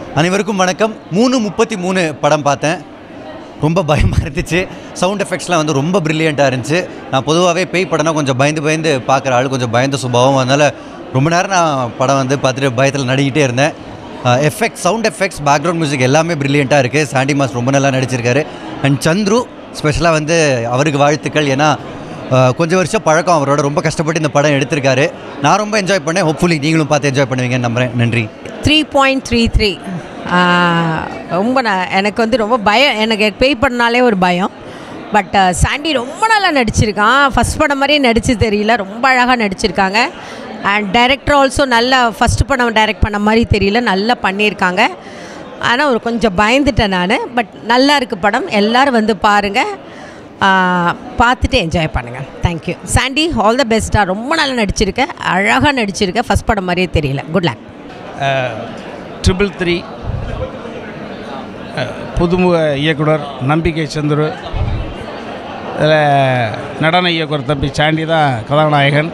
அனைவருக்கும் வணக்கம் மூணு முப்பத்தி மூணு படம் பார்த்தேன் ரொம்ப பயமாக இருந்துச்சு சவுண்ட் எஃபெக்ட்ஸ்லாம் வந்து ரொம்ப ப்ரில்லியண்ட்டாக இருந்துச்சு நான் பொதுவாகவே பேய் படம்னா கொஞ்சம் பயந்து பயந்து பார்க்குற ஆள் கொஞ்சம் பயந்த சுபாவம் அதனால் ரொம்ப நேரம் நான் படம் வந்து பார்த்துட்டு பயத்தில் நடிக்கிட்டே இருந்தேன் effect sound effects background music எல்லாமே ப்ரில்லியண்ட்டாக இருக்குது சாண்டி மாஸ் ரொம்ப நல்லா நடிச்சிருக்காரு அண்ட் சந்துரு ஸ்பெஷலாக வந்து அவருக்கு வாழ்த்துக்கள் ஏன்னா அஹ், கொஞ்சம் வருஷம் பழக்கம் அவரோட ரொம்ப கஷ்டப்பட்டு இந்த படம் எடுத்திருக்காரு நான் ரொம்ப என்ஜாய் பண்ணேன் ஹோப்ஃபுல்லி நீங்களும் பார்த்து என்ஜாய் பண்ணுவீங்கன்னு நம்புகிறேன் நன்றி த்ரீ பாயிண்ட் த்ரீ த்ரீ ரொம்ப நான் எனக்கு வந்து ரொம்ப பயம் எனக்கு பேய் பண்ணாலே ஒரு பயம் பட் சாண்டி ரொம்ப நல்லா நடிச்சிருக்கான் ஃபஸ்ட் படம் மாதிரியே நடிச்சு தெரியல ரொம்ப அழகாக நடிச்சிருக்காங்க அண்ட் டைரக்டர் ஆல்சோ நல்லா ஃபஸ்ட் படம் டைரக்ட் பண்ண மாதிரி தெரியல நல்லா பண்ணியிருக்காங்க ஆனால் ஒரு கொஞ்சம் பயந்துட்டேன் நான் பட் நல்லா இருக்குது படம் எல்லோரும் வந்து பாருங்கள் பார்த்துட்டு என்ஜாய் பண்ணுங்கள் தேங்க்யூ சாண்டி ஆல் த பெஸ்ட்டாக ரொம்ப நல்லா நடிச்சிருக்க அழகாக நடிச்சிருக்க ஃபஸ்ட் படம் மாதிரியே தெரியல குட் லக் ட்ரிபிள் த்ரீ புதுமுக இயக்குனர் நம்பிக்கை சந்துரு இதில் நடன இயக்குனர் தம்பி சாண்டி தான் கதாநாயகன்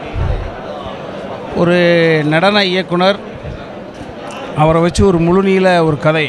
ஒரு நடன இயக்குனர் அவரை வச்சு ஒரு முழுநீள ஒரு கதை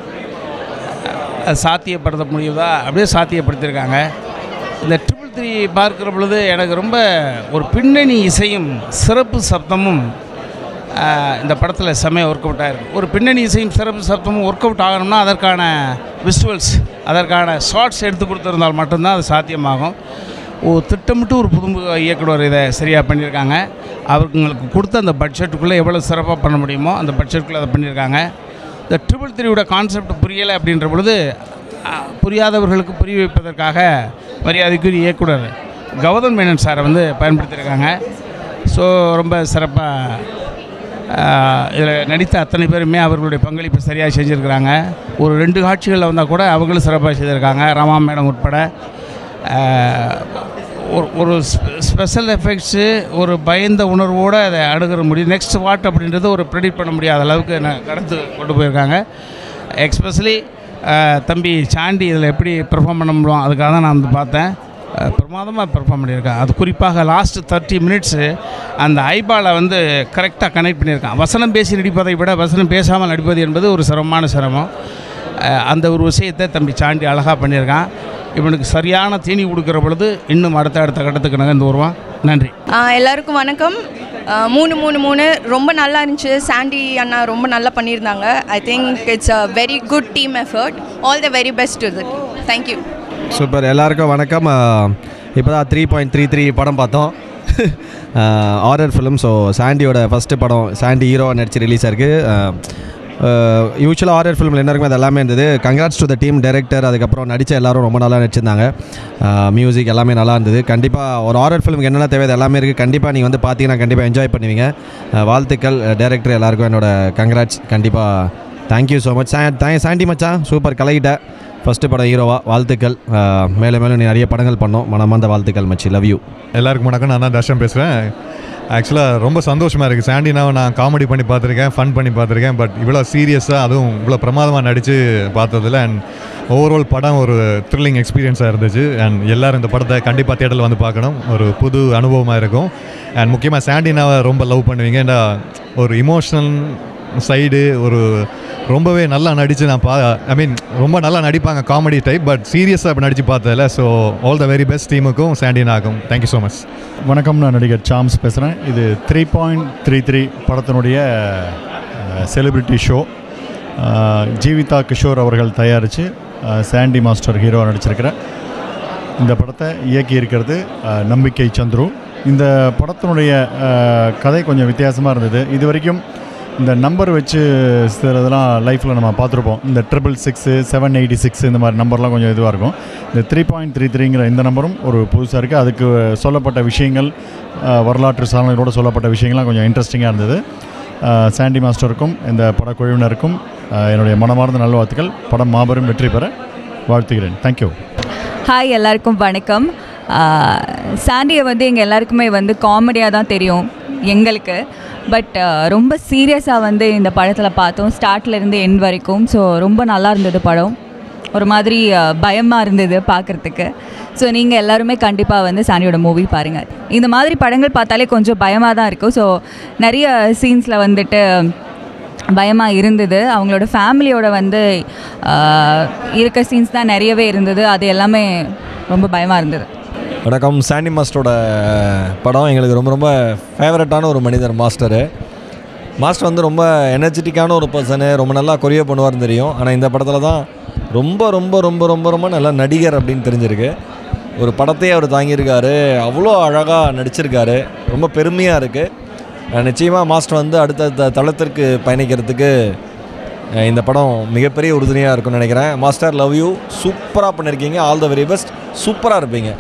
அது சாத்தியப்படுத்த முடியுதா அப்படியே சாத்தியப்படுத்தியிருக்காங்க இந்த ட்ரிபிள் த்ரீ பார்க்குற பொழுது எனக்கு ரொம்ப ஒரு பின்னணி இசையும் சிறப்பு சப்தமும் ஆஹ், இந்த படத்தில் செம்மையாக ஒர்க் அவுட் ஆகிருக்கு ஒரு பின்னணி இசையும் சிறப்பு சப்தமும் ஒர்க் அவுட் ஆகணும்னா அதற்கான விஷுவல்ஸ் அதற்கான ஷார்ட்ஸ் எடுத்து கொடுத்துருந்தால் மட்டும்தான் அது சாத்தியமாகும் ஓ திட்டமிட்டு ஒரு புது இயக்குனர் இதை சரியாக பண்ணியிருக்காங்க அவங்களுக்கு கொடுத்த அந்த பட்ஜெட்டுக்குள்ளே எவ்வளோ சிறப்பாக பண்ண முடியுமோ அந்த பட்ஜெட்டுக்குள்ளே அதை பண்ணியிருக்காங்க இந்த ட்ரிபிள் த்ரீயோட கான்செப்ட் புரியலை அப்படின்ற பொழுது அ, புரியாதவர்களுக்கு புரிய வைப்பதற்காக மரியாதைக்குரிய இயக்குனர் கௌதம் மேனன் சாரை வந்து பயன்படுத்தியிருக்காங்க ஸோ ரொம்ப சிறப்பாக இதில் நடித்த அத்தனை பேருமே அவர்களுடைய பங்களிப்பு சரியாக செஞ்சுருக்கிறாங்க ஒரு ரெண்டு காட்சிகளில் வந்தால் கூட அவங்களும் சிறப்பாக செய்திருக்காங்க ரமா மேடம் உட்பட ஆஹ், ஒரு ஒரு ஸ்பெஷல் எஃபெக்ட்ஸு ஒரு பயந்த உணர்வோடு அதை அணுகிற முடியும் நெக்ஸ்ட் வாட் அப்படின்றது ஒரு ப்ரெடிக்ட் பண்ண முடியாத அளவுக்கு ந- கடந்து கொண்டு போயிருக்காங்க எக்ஸ்பெஷலி தம்பி சாண்டி இதில் எப்படி பெர்ஃபார்ம் பண்ண முடியும் அதுக்காக தான் நான் வந்து பார்த்தேன் அஹ், பிரமாதமாக பெர்ஃபார்ம் பண்ணியிருக்கான் அது குறிப்பாக லாஸ்ட் தேர்ட்டி மினிட்ஸு அந்த ஐபாலை வந்து கரெக்டாக கனெக்ட் பண்ணியிருக்கான் வசனம் பேசி நடிப்பதை விட வசனம் பேசாமல் நடிப்பது என்பது ஒரு சிரமமான சிரமம் அஹ், அந்த ஒரு விஷயத்தை தம்பி சாண்டி அழகாக பண்ணியிருக்கான் இவனுக்கு சரியான தீனி கொடுக்குற பொழுது இன்னும் அடுத்த அடுத்த கட்டத்துக்கு நகர்ந்து வருவான் நன்றி ஆ, எல்லாருக்கும் வணக்கம் ஆ, மூணு மூணு மூணு ரொம்ப நல்லா இருந்துச்சு சாண்டி அண்ணா ரொம்ப நல்லா பண்ணியிருந்தாங்க I think it's a very good team effort all the very best to the thank you super எல்லாருக்கும் வணக்கம் இப்போ தான் த்ரீ பாயிண்ட் த்ரீ த்ரீ படம் பார்த்தோம் ஆரர் ஃபிலிம் ஸோ சாண்டியோட ஃபஸ்ட்டு படம் சாண்டி ஹீரோவாக நடிச்சு ரிலீஸ் ஆயிருக்கு யூஸ்வலாக ஆரர் ஃபிலிமில் என்ன இருக்குமோ அது எல்லாமே இருந்தது congrats to the team director அதுக்கப்புறம் நடித்த எல்லாரும் ரொம்ப நல்லா நடிச்சிருந்தாங்க மியூசிக் எல்லாமே நல்லா இருந்தது கண்டிப்பாக ஒரு ஆரர் ஃபிலிமுக்கு என்னென்ன தேவை அது எல்லாமே இருக்குது கண்டிப்பாக நீங்கள் வந்து பார்த்தீங்கன்னா கண்டிப்பாக என்ஜாய் பண்ணுவீங்க அஹ், வாழ்த்துக்கள் டைரக்டர் எல்லாருக்கும் என்னோட கங்க்ராட்ஸ் கண்டிப்பாக தேங்க்யூ ஸோ மச் சாண்டி மச்சான் சூப்பர் கலகிட்ட ஃபஸ்ட்டு படம் ஹீரோவா வாழ்த்துக்கள் அஹ், மேலும் மேலும் நீ நிறைய படங்கள் பண்ணோம் மனமார்ந்த வாழ்த்துக்கள் மச்சி லவ் யூ எல்லாருக்கும் வணக்கம் நான் தான் தர்ஷன் பேசுகிறேன் ஆக்சுவலாக ரொம்ப சந்தோஷமாக இருக்குது சாண்டினாவை நான் காமெடி பண்ணி பார்த்துருக்கேன் ஃபன் பண்ணி பார்த்துருக்கேன் பட் இவ்வளோ சீரியஸாக அதுவும் இவ்வளோ பிரமாதமாக நடித்து பார்த்ததில் அண்ட் ஓவரால் படம் ஒரு த்ரில்லிங் எக்ஸ்பீரியன்ஸாக இருந்துச்சு அண்ட் எல்லாரும் இந்த படத்தை கண்டிப்பாக தேட்டரில் வந்து பார்க்கணும் ஒரு புது அனுபவமாக இருக்கும் அண்ட் முக்கியமாக சாண்டினாவை ரொம்ப லவ் பண்ணுவீங்க ஏன்னா ஒரு இமோஷனல் சைடு ஒரு ரொம்பவே நல்லா நடித்து நான் பா ஐ மீன் ரொம்ப நல்லா நடிப்பாங்க காமெடி டைப் பட் சீரியஸாக இப்போ நடித்து பார்த்ததில்ல so all the very best டீமுக்கும் சாண்டினாக்கும் தேங்க்யூ ஸோ மச் வணக்கம் நான் நடிகர் சாம்ஸ் பேசுகிறேன் இது த்ரீ பாயிண்ட் த்ரீ த்ரீ படத்தினுடைய செலிப்ரிட்டி ஷோ ஜீவிதா கிஷோர் அவர்கள் தயாரித்து சாண்டி மாஸ்டர் ஹீரோ நடிச்சிருக்கிற இந்த படத்தை இயக்கி இருக்கிறது அஹ், நம்பிக்கை சந்துரு இந்த படத்தினுடைய அஹ், கதை கொஞ்சம் வித்தியாசமாக இருந்தது இது வரைக்கும் இந்த நம்பர் வச்சு சிலதெல்லாம் லைஃப்பில் நம்ம பார்த்துருப்போம் இந்த triple six seven eighty six இந்த மாதிரி நம்பர்லாம் கொஞ்சம் இதுவாக இருக்கும் இந்த த்ரீ பாயிண்ட் த்ரீ த்ரீங்கிற இந்த நம்பரும் ஒரு புதுசாக இருக்குது அதுக்கு சொல்லப்பட்ட விஷயங்கள் அஹ், வரலாற்று சாதனைகளோடு சொல்லப்பட்ட விஷயங்கள்லாம் கொஞ்சம் இன்ட்ரெஸ்டிங்காக இருந்தது அஹ், சாண்டி மாஸ்டருக்கும் இந்த படக்குழுவினருக்கும் அஹ், என்னுடைய மனமார்ந்த நல்வாழ்த்துக்கள் படம் மாபெரும் வெற்றி பெற வாழ்த்துகிறேன் தேங்க்யூ ஹாய் எல்லாருக்கும் வணக்கம் ஆஹ் சாண்டியை வந்து எங்கள் எல்லாருக்குமே வந்து காமெடியாக தான் தெரியும் எங்களுக்கு பட் ரொம்ப சீரியஸாக வந்து இந்த படத்தில் பார்த்தோம் ஸ்டார்ட்ல இருந்து எண்ட் வரைக்கும் ஸோ ரொம்ப நல்லா இருந்தது படம் ஒரு மாதிரி பயமாக இருந்தது பார்க்குறதுக்கு ஸோ நீங்கள் எல்லாருமே கண்டிப்பாக வந்து சாண்டியோட மூவி பாருங்கள் இந்த மாதிரி படங்கள் பார்த்தாலே கொஞ்சம் பயமாக தான் இருக்கும் ஸோ நிறைய சீன்ஸில் வந்துட்டு பயமாக இருந்தது அவங்களோட ஃபேமிலியோட வந்து ஆஹ், இருக்க சீன்ஸ் தான் நிறையவே இருந்தது அது எல்லாமே ரொம்ப பயமாக இருந்தது வணக்கம் சாண்டி மாஸ்டரோட படம் எங்களுக்கு ரொம்ப ரொம்ப ஃபேவரட்டான ஒரு மனிதர் மாஸ்டரு மாஸ்டர் வந்து ரொம்ப எனர்ஜெட்டிக்கான ஒரு பர்சனு ரொம்ப நல்லா கொரியோ பண்ணுவார்னு தெரியும் ஆனால் இந்த படத்தில் தான் ரொம்ப ரொம்ப ரொம்ப ரொம்ப ரொம்ப நல்ல நடிகர் அப்படின்னு தெரிஞ்சிருக்கு ஒரு படத்தையே அவர் தாங்கியிருக்காரு அவ்வளோ அழகாக நடிச்சிருக்காரு ரொம்ப பெருமையாக இருக்குது நிச்சயமாக மாஸ்டர் வந்து அடுத்தடுத்த தளத்திற்கு பயணிக்கிறதுக்கு அஹ், இந்த படம் மிகப்பெரிய உறுதுணையாக இருக்கும்னு நினைக்கிறேன் மாஸ்டர் லவ் யூ சூப்பராக பண்ணியிருக்கீங்க ஆல் த வெரி பெஸ்ட் சூப்பராக இருப்பீங்க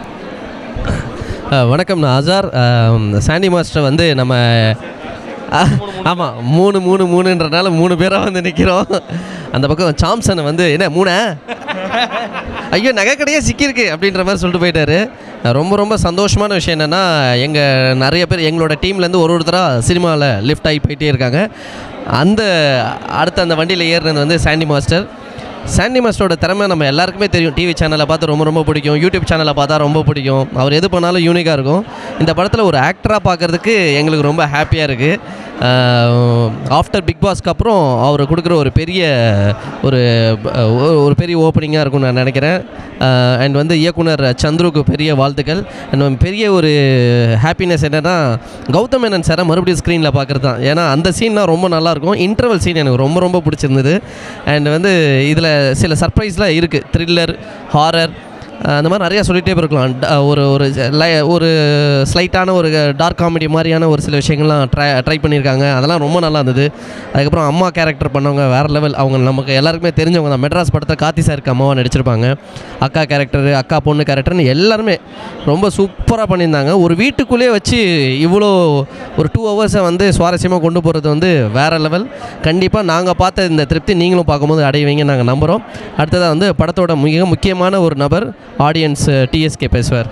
அஹ் வணக்கம் நான் அசார் அஹ் சாண்டி மாஸ்டர் வந்து நம்ம ஆமாம் மூணு மூணு மூணுன்றனால மூணு பேராக வந்து நிற்கிறோம் அந்த பக்கம் சாம்சன் வந்து என்ன மூணா ஐயோ நகை கடையே சிக்கியிருக்கு அப்படின்ற மாதிரி சொல்லிட்டு போயிட்டாரு ரொம்ப ரொம்ப சந்தோஷமான விஷயம் என்னென்னா எங்கள் நிறைய பேர் எங்களோட டீம்லேருந்து ஒரு ஒருத்தராக சினிமாவில் லிஃப்ட் ஆகி போயிட்டே இருக்காங்க அந்த அடுத்த அந்த வண்டியில் ஏறினது வந்து சாண்டி மாஸ்டர் சாண்டி மாஸ்டரோட திறமை நம்ம எல்லாருக்குமே தெரியும் டிவி சேனலை பார்த்து ரொம்ப ரொம்ப பிடிக்கும் யூடியூப் சேனலை பார்த்தா ரொம்ப பிடிக்கும் அவர் எது பண்ணாலும் யூனிக்காக இருக்கும் இந்த படத்தில் ஒரு ஆக்டராக பார்க்குறதுக்கு எங்களுக்கு ரொம்ப ஹாப்பியாக இருக்குது ஆஃப்டர் பிக் பாஸ்க்கு அப்புறம் அவர் கொடுக்குற ஒரு பெரிய ஒரு ஒரு- ஒரு பெரிய ஓப்பனிங்காக இருக்கும்னு நான் நினைக்கிறேன் அண்ட் வந்து இயக்குனர் சந்துருக்கு பெரிய வாழ்த்துக்கள் அண்ட் பெரிய ஒரு ஹாப்பினஸ் என்னென்னா கௌதம் மேனன் சாரை மறுபடியும் ஸ்க்ரீனில் பார்க்குறது தான் ஏன்னா அந்த சீன்லாம் ரொம்ப நல்லாயிருக்கும் இன்டர்வல் சீன் எனக்கு ரொம்ப ரொம்ப பிடிச்சிருந்தது அண்ட் வந்து இதில் சில சர்ப்ரைஸ்லாம் இருக்குது த்ரில்லர் ஹாரர் அந்த மாதிரி நிறையா சொல்லிகிட்டே இருக்கலாம் ட- ஒரு ஒரு லை ஒரு ஸ்லைட்டான ஒரு டார்க் காமெடி மாதிரியான ஒரு சில விஷயங்கள்லாம் ட்ரை ட்ரை பண்ணியிருக்காங்க அதெல்லாம் ரொம்ப நல்லா இருந்தது அதுக்கப்புறம் அம்மா கேரக்டர் பண்ணவங்க வேறு லெவல் அவங்க நமக்கு எல்லாருக்குமே தெரிஞ்சவங்க தான் மெட்ராஸ் படத்தில் கார்த்தி சாருக்கு அம்மாவாக நடிச்சிருப்பாங்க அக்கா கேரக்டர் அக்கா பொண்ணு கேரக்டர்னு எல்லாருமே ரொம்ப சூப்பராக பண்ணியிருந்தாங்க ஒரு வீட்டுக்குள்ளேயே வச்சு இவ்வளோ ஒரு டூ ஹவர்ஸை வந்து சுவாரஸ்யமாக கொண்டு போகிறது வந்து வேறு லெவல் கண்டிப்பாக நாங்கள் பார்த்த இந்த திருப்தி நீங்களும் பார்க்கும்போது அடைவீங்கன்னு நாங்கள் நம்புகிறோம் அடுத்ததாக வந்து படத்தோட மிக முக்கியமான ஒரு நபர் ஆடியன்ஸ் டிஎஸ்கே பேசுவார்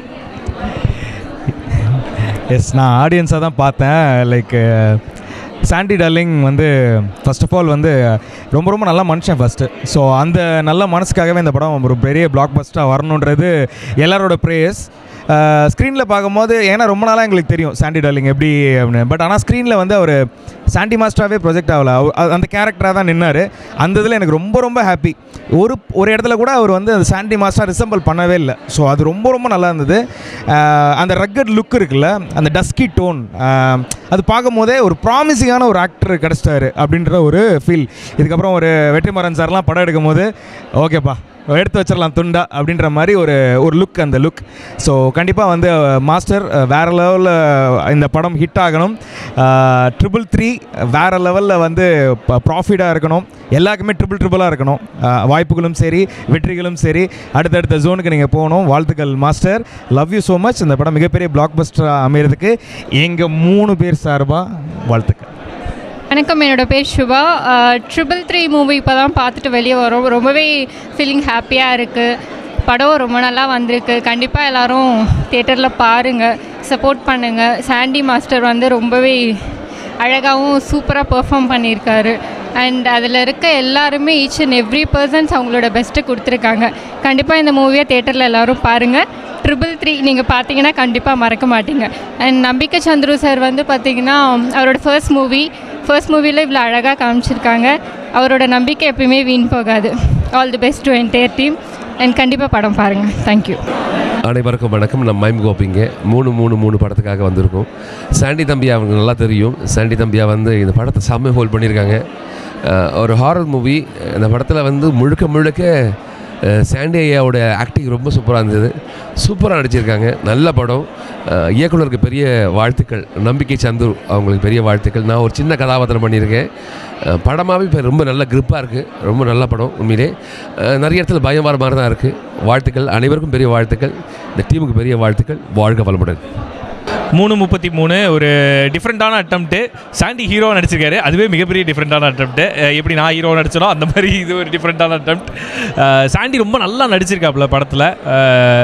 எஸ் நான் ஆடியன்ஸாக தான் பார்த்தேன் லைக் சாண்டி டார்லிங் வந்து ஃபர்ஸ்ட் ஆஃப் ஆல் வந்து ரொம்ப ரொம்ப நல்ல மனுஷன் ஃபஸ்ட்டு ஸோ அந்த நல்ல மனசுக்காகவே இந்த படம் ஒரு பெரிய பிளாக் பஸ்ட்டாக வரணுன்றது எல்லாரோட ப்ரேயர்ஸ் ஸ்க்ரீனில் பார்க்கும்போது ஏன்னா ரொம்ப நாளாக எங்களுக்கு தெரியும் சாண்டி டார்லிங் எப்படி அப்படின்னு பட் ஆனால் ஸ்க்ரீனில் வந்து அவர் சாண்டி மாஸ்டராகவே ப்ரொஜெக்ட் ஆகல அவ- அ- அந்த கேரக்டராக தான் நின்னார் அந்த இதில் எனக்கு ரொம்ப ரொம்ப ஹாப்பி ஒரு ஒரு இடத்துல கூட அவர் வந்து அந்த சாண்டி மாஸ்டர் ரிசம்பிள் பண்ணவே இல்லை ஸோ அது ரொம்ப ரொம்ப நல்லா இருந்தது அஹ் அந்த ரக்கட் லுக் இருக்குல்ல அந்த டஸ்கி டோன் அது பார்க்கும்போதே ஒரு ப்ராமிசிங்கான ஒரு ஆக்டர் கிடச்சிட்டாரு அப்படின்ற ஒரு ஃபீல் இதுக்கப்புறம் ஒரு வெற்றிமாறன் சார்லாம் படம் எடுக்கும் போது ஓகேப்பா எடுத்து வச்சிடலாம் துண்டா அப்படின்ற மாதிரி ஒரு ஒரு லுக் அந்த லுக் ஸோ கண்டிப்பாக வந்து மாஸ்டர் வேறு லெவலில் இந்த படம் ஹிட் ஆகணும் ட்ரிபிள் த்ரீ வேறு லெவலில் வந்து ப்ராஃபிட்டாக இருக்கணும் எல்லாருக்குமே ட்ரிபிள் ட்ரிபிளாக இருக்கணும் அஹ், வாய்ப்புகளும் சரி வெற்றிகளும் சரி அடுத்தடுத்த ஜோனுக்கு நீங்கள் போகணும் வாழ்த்துக்கள் master love you so much இந்த படம் மிகப்பெரிய பிளாக் பஸ்டர் அமைகிறதுக்கு எங்கள் மூணு பேர் சார்பாக வாழ்த்துக்கள் வணக்கம் என்னோட பேர் சுபா ட்ரிபிள் த்ரீ மூவி இப்போ தான் பார்த்துட்டு வெளியே வரோம் ரொம்பவே ஃபீலிங் ஹாப்பியாக இருக்குது படம் ரொம்ப நல்லா வந்திருக்கு கண்டிப்பாக எல்லாரும் தேட்டரில் பாருங்கள் சப்போர்ட் பண்ணுங்கள் சாண்டி மாஸ்டர் வந்து ரொம்பவே அழகாகவும் சூப்பராக பெர்ஃபார்ம் பண்ணியிருக்காரு அண்ட் அதில் இருக்க எல்லாருமே ஈச் அண்ட் எவ்ரி பர்சன்ஸ் அவங்களோட பெஸ்ட்டு கொடுத்துருக்காங்க கண்டிப்பாக இந்த மூவியை தேட்டரில் எல்லாரும் பாருங்கள் ட்ரிபிள் த்ரீ நீங்கள் பார்த்தீங்கன்னா கண்டிப்பாக மறக்க மாட்டீங்க அண்ட் நம்பிக்கை சந்துரு சார் வந்து பார்த்தீங்கன்னா அவரோட ஃபர்ஸ்ட் மூவி ஃபர்ஸ்ட் மூவியில் இவ்வளோ அழகாக காமிச்சிருக்காங்க அவரோட நம்பிக்கை எப்பயுமே வீண் போகாது all the best to entire team and கண்டிப்பாக படம் பாருங்கள் தேங்க்யூ அனைவருக்கும் வணக்கம் நம்ம மைம் கோபிங்க மூணு மூணு மூணு படத்துக்காக வந்திருக்கோம் சாண்டி தம்பி அவங்க நல்லா தெரியும் சாண்டி தம்பியா வந்து இந்த படத்தை செம்ம ஹோல்ட் பண்ணியிருக்காங்க அஹ் ஒரு ஹாரர் மூவி இந்த படத்தில் வந்து முழுக்க முழுக்க அஹ் சாண்டி ஐயாவோட ஆக்டிங் ரொம்ப சூப்பராக இருந்தது சூப்பராக நடிச்சிருக்காங்க நல்ல படம் அஹ் இயக்குனருக்கு பெரிய வாழ்த்துக்கள் நம்பிக்கை சந்துரு அவங்களுக்கு பெரிய வாழ்த்துக்கள் நான் ஒரு சின்ன கதாபாத்திரம் பண்ணியிருக்கேன் அஹ் படமாகவே இப்போ ரொம்ப நல்ல grip-ஆ இருக்குது ரொம்ப நல்ல படம் உண்மையிலே அஹ் நிறைய இடத்துல பயம் வர மாதிரி தான் இருக்குது வாழ்த்துக்கள் அனைவருக்கும் பெரிய வாழ்த்துக்கள் இந்த டீமுக்கு பெரிய வாழ்த்துக்கள் வாழ்க வளமுடன் மூணு முப்பத்தி மூணு ஒரு டிஃப்ரெண்ட்டான அட்டம்ப்ட்டு சாண்டி ஹீரோ நடிச்சிருக்காரு அதுவே மிகப்பெரிய டிஃப்ரெண்ட்டான அட்டம்ப்ட்டு எப்படி நான் ஹீரோ நடிச்சனோ அந்த மாதிரி இது ஒரு டிஃப்ரெண்ட்டான அட்டம்ப்ட் சாண்டி ரொம்ப நல்லா நடிச்சிருக்காப்புல படத்தில்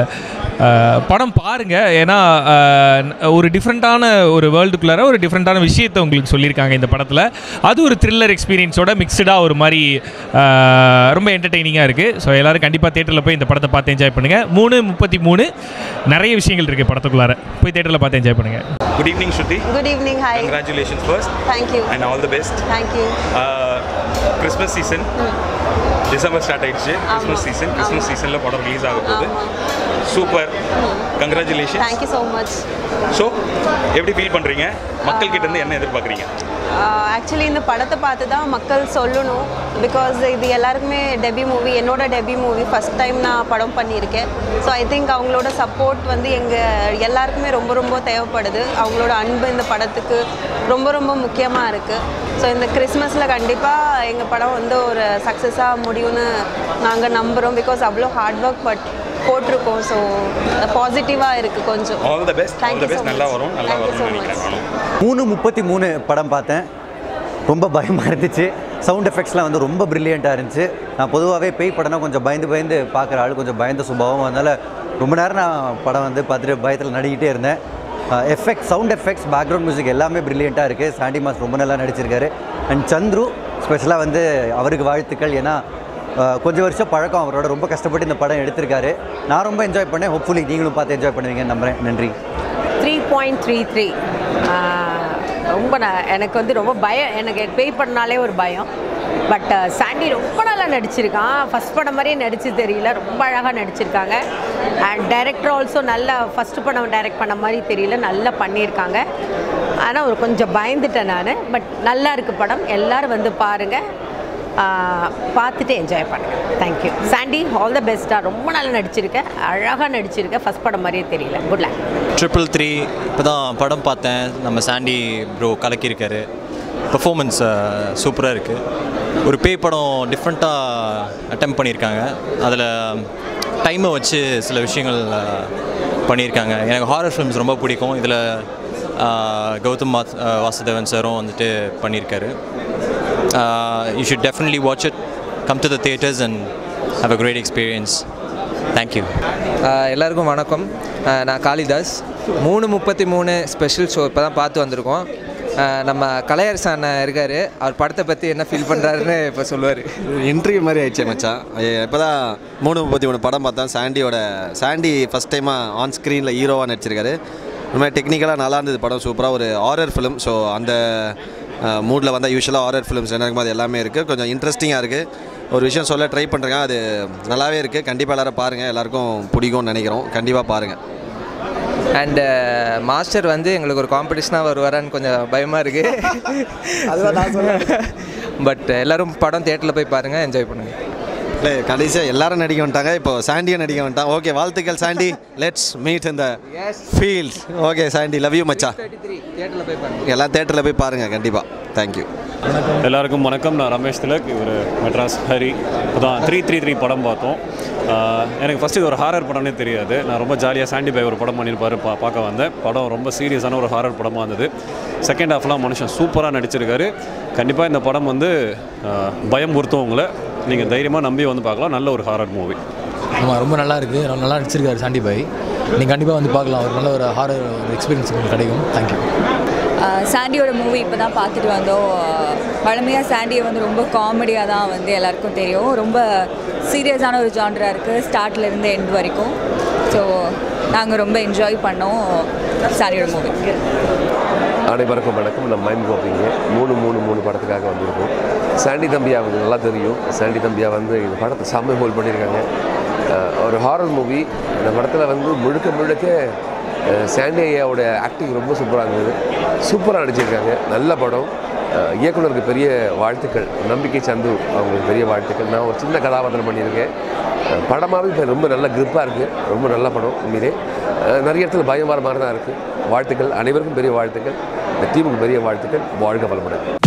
அஹ், படம் பாருங்க ஏன்னா அஹ், ஒரு டிஃப்ரெண்ட்டான ஒரு வேர்ல்டுக்குள்ளார ஒரு டிஃப்ரெண்ட்டான விஷயத்தை உங்களுக்கு சொல்லியிருக்காங்க இந்த படத்தில் அது ஒரு த்ரில்லர் எக்ஸ்பீரியன்ஸோட மிக்சடாக ஒரு மாதிரி அஹ், ரொம்ப என்டர்டெய்னிங்காக இருக்குது ஸோ எல்லாரும் கண்டிப்பாக தேட்டரில் போய் இந்த படத்தை பார்த்து என்ஜாய் பண்ணுங்கள் மூணு முப்பத்தி மூணு நிறைய விஷயங்கள் இருக்குது படத்துக்குள்ளார போய் தேட்டரில் பார்த்து என்ஜாய் பண்ணுங்கள் Good evening, Shruti. Good evening, hi. Congratulations first. Thank you. And all the best. Thank you. Uh, Christmas season. December start ஆயிடுச்சு கிறிஸ்மஸ் சீசன் கிறிஸ்மஸ் சீசனில் படம் ரிலீஸ் ஆக போகுது super congratulation Thank you so much. So எப்படி feel பண்ணுறீங்க மக்கள் கிட்ட இருந்து என்ன எதிர்பார்க்குறீங்க ஆக்சுவலி இந்த படத்தை பார்த்து தான் மக்கள் சொல்லணும் பிகாஸ் இது எல்லாருக்குமே டெபி மூவி என்னோட டெபி மூவி ஃபஸ்ட் டைம் நான் படம் பண்ணியிருக்கேன் ஸோ ஐ திங்க் அவங்களோட சப்போர்ட் வந்து எங்கள் எல்லாருக்குமே ரொம்ப ரொம்ப தேவைப்படுது அவங்களோட அன்பு இந்த படத்துக்கு ரொம்ப ரொம்ப முக்கியமாக இருக்குது ஸோ இந்த கிறிஸ்மஸில் கண்டிப்பாக எங்கள் படம் வந்து ஒரு சக்ஸஸாக முடியும்னு நாங்கள் நம்புகிறோம் பிகாஸ் அவ்வளோ ஹார்ட் ஒர்க் பட் போட்டிருக்கோம் ஸோ பாசிட்டிவாக இருக்குது கொஞ்சம் all the best all the best நல்லா வரும் நல்லா வரும்னு நினைக்கிறேன் நானும் மூணு முப்பத்தி மூணு படம் பார்த்தேன் ரொம்ப பயமாக இருந்துச்சு சவுண்ட் எஃபெக்ட்ஸ்லாம் வந்து ரொம்ப ப்ரில்லியண்ட்டாக இருந்துச்சு நான் பொதுவாகவே பேய் படம்னா கொஞ்சம் பயந்து பயந்து பார்க்குற ஆள் கொஞ்சம் பயந்த சுபாவம் அதனால் ரொம்ப நேரம் நான் படம் வந்து பார்த்துட்டு பயத்தில் நடிக்கிட்டே இருந்தேன் effect sound effects background music எல்லாமே ப்ரில்லியண்ட்டாக இருக்குது சாண்டி மாஸ் ரொம்ப நல்லா நடிச்சிருக்காரு அண்ட் சந்துரு ஸ்பெஷலாக வந்து அவருக்கு வாழ்த்துக்கள் ஏன்னா அஹ், கொஞ்சம் வருஷம் பழக்கம் அவரோட ரொம்ப கஷ்டப்பட்டு இந்த படம் எடுத்திருக்காரு நான் ரொம்ப என்ஜாய் பண்ணேன் ஹோப்ஃபுல்லி நீங்களும் பார்த்து என்ஜாய் பண்ணுவீங்கன்னு நம்புகிறேன் நன்றி த்ரீ பாயிண்ட் த்ரீ த்ரீ ரொம்ப நான் எனக்கு வந்து ரொம்ப பயம் எனக்கு பேய் பண்ணாலே ஒரு பயம் பட் சாண்டி ரொம்ப நல்லா நடிச்சிருக்கான் ஃபஸ்ட் படம் மாதிரியே நடிச்சு தெரியல ரொம்ப அழகாக நடிச்சிருக்காங்க அண்ட் டைரக்டர் ஆல்சோ நல்லா ஃபஸ்ட் படம் டைரக்ட் பண்ண மாதிரி தெரியல நல்லா பண்ணியிருக்காங்க ஆனால் ஒரு கொஞ்சம் பயந்துட்டேன் நான் பட் நல்லா இருக்கு படம் எல்லாரும் வந்து பாருங்கள் பார்த்துட்டு என்ஜாய் பண்ணுங்கள் தேங்க்யூ சாண்டி ஆல் த பெஸ்ட்டாக ரொம்ப நல்லா நடிச்சிருக்கேன் அழகாக நடிச்சிருக்கேன் ஃபஸ்ட் படம் மாதிரியே தெரியல குட் லக் ட்ரிபிள் த்ரீ இப்போ தான் படம் பார்த்தேன் நம்ம சாண்டி ப்ரோ கலக்கியிருக்காரு பெர்ஃபார்மன்ஸ் சூப்பராக இருக்குது ஒரு பேய் படம் டிஃப்ரெண்ட்டாக அட்டம் பண்ணியிருக்காங்க அதில் டைமை வச்சு சில விஷயங்கள் அஹ், பண்ணியிருக்காங்க எனக்கு ஹாரர் ஃபிலிம்ஸ் ரொம்ப பிடிக்கும் இதில் கௌதம் வாஸ் வாசுதேவன் சாரும் வந்துட்டு பண்ணியிருக்காரு you should definitely watch it come to the theatres and have a great experience thank you ah எல்லாருக்கும் வணக்கம் ஆஹ் நான் காளிதாஸ் மூணு முப்பத்தி மூணு ஸ்பெஷல் ஷோ இப்போ தான் பார்த்து வந்திருக்கோம் ஆஹ் நம்ம கலையரசு அண்ணன் இருக்கார் அவர் படத்தை பற்றி என்ன ஃபீல் பண்ணுறாருன்னு இப்போ சொல்லுவார் இன்டர்வியூ மாதிரி ஆயிடுச்சு மச்சான் இப்போ தான் மூணு முப்பத்தி மூணு படம் பார்த்தேன் சாண்டியோட சாண்டி ஃபஸ்ட் டைமாக ஆன் ஸ்க்ரீனில் ஹீரோவாக நடிச்சிருக்காரு ரொம்ப டெக்னிக்கலாக நல்லா இருந்தது படம் சூப்பராக ஒரு ஹாரர் ஃபிலிம் ஸோ அந்த மூடில் வந்தால் யூஸ்வலாக ஹாரர் ஃபிலிம்ஸ் என்ன இருக்குமோ அது எல்லாமே இருக்குது கொஞ்சம் இன்ட்ரெஸ்டிங்காக இருக்குது ஒரு விஷயம் சொல்ல ட்ரை பண்ணுறேங்க அது நல்லாவே இருக்குது கண்டிப்பாக எல்லாரும் பாருங்கள் எல்லாருக்கும் பிடிக்கும்னு நினைக்கிறோம் கண்டிப்பாக பாருங்கள் அண்டு மாஸ்டர் வந்து எங்களுக்கு ஒரு காம்படிஷனாக வருவாரான்னு கொஞ்சம் பயமாக இருக்குது அதுதான் நான் சொல்றேன். பட் எல்லாரும் படம் தேட்டரில் போய் பாருங்கள் என்ஜாய் பண்ணுங்கள் இல்லை கடைசியாக எல்லாரும் நடிக்க வந்துட்டாங்க இப்போ சாண்டியும் நடிக்க வந்துட்டான் ஓகே வாழ்த்துக்கள் சாண்டி லெட்ஸ் மீட் இந்த field okay Sandy love you மச்சா தேட்டரில் போய் பாருங்கள் எல்லாம் தேட்டரில் போய் பாருங்கள் கண்டிப்பாக தேங்க்யூ எல்லாருக்கும் வணக்கம் நான் ரமேஷ் திலக் இவர் மெட்ராஸ் ஹரி அதான் த்ரீ த்ரீ த்ரீ படம் பார்த்தோம் ஆஹ் எனக்கு ஃபஸ்ட்டு இது ஒரு ஹாரர் படம்னே தெரியாது நான் ரொம்ப ஜாலியாக சாண்டி பை ஒரு படம் பண்ணியிருப்பாரு பா பார்க்க வந்தேன் படம் ரொம்ப சீரியஸான ஒரு ஹாரர் படமாக இருந்தது செகண்ட் ஹாஃப்லாம் மனுஷன் சூப்பராக நடிச்சிருக்காரு கண்டிப்பாக இந்த படம் வந்து ஆஹ் பயம் பொறுத்தும் உங்களை நீங்கள் தைரியமாக நம்பி வந்து பார்க்கலாம் நல்ல ஒரு ஹாரர் மூவி ஆமாம் ரொம்ப நல்லா இருக்குது ரொம்ப நல்லா நடிச்சிருக்காரு சாண்டி பாய் நீங்கள் கண்டிப்பாக வந்து பார்க்கலாம் ஒரு நல்ல ஒரு ஹாரர் எக்ஸ்பீரியன்ஸ் உங்களுக்கு கிடைக்கும் தேங்க்யூ ஆஹ் சாண்டியோட மூவி இப்போ தான் பார்த்துட்டு வந்தோம் பழமையாக சாண்டியை வந்து ரொம்ப காமெடியாக தான் வந்து எல்லாருக்கும் தெரியும் ரொம்ப சீரியஸான ஒரு ஜான்ராக இருக்குது ஸ்டார்ட்லேருந்து எண்ட் வரைக்கும் ஸோ நாங்கள் ரொம்ப என்ஜாய் பண்ணோம் சாண்டியோட மூவி அனைவருக்கும் வணக்கம் நம்ம மைம் கோபிங்க மூணு மூணு மூணு படத்துக்காக வந்திருக்கோம் சாண்டி தம்பியா அவங்க நல்லா தெரியும் சாண்டி தம்பியா வந்து இந்த படத்தை செம்ம ஹோல்ட் பண்ணியிருக்காங்க அஹ் ஒரு ஹாரர் மூவி இந்த படத்தில் வந்து முழுக்க முழுக்க அஹ் சாண்டி ஐயாவோட ஆக்டிங் ரொம்ப சூப்பராக இருந்தது சூப்பராக நடிச்சிருக்காங்க நல்ல படம் அஹ் இயக்குனருக்கு பெரிய வாழ்த்துக்கள் நம்பிக்கை சந்து அவங்களுக்கு பெரிய வாழ்த்துக்கள் நான் ஒரு சின்ன கதாபாத்திரம் பண்ணியிருக்கேன் அஹ் படமாகவே இப்போ ரொம்ப நல்ல கிரிப்பாக இருக்குது ரொம்ப நல்ல படம் உண்மையிலே அஹ் நிறைய இடத்துல பயம் வர மாதிரி தான் இருக்குது வாழ்த்துக்கள் அனைவருக்கும் பெரிய வாழ்த்துக்கள் இந்த டீமுக்கு பெரிய வாழ்த்துக்கள் வாழ்க வளமுடன்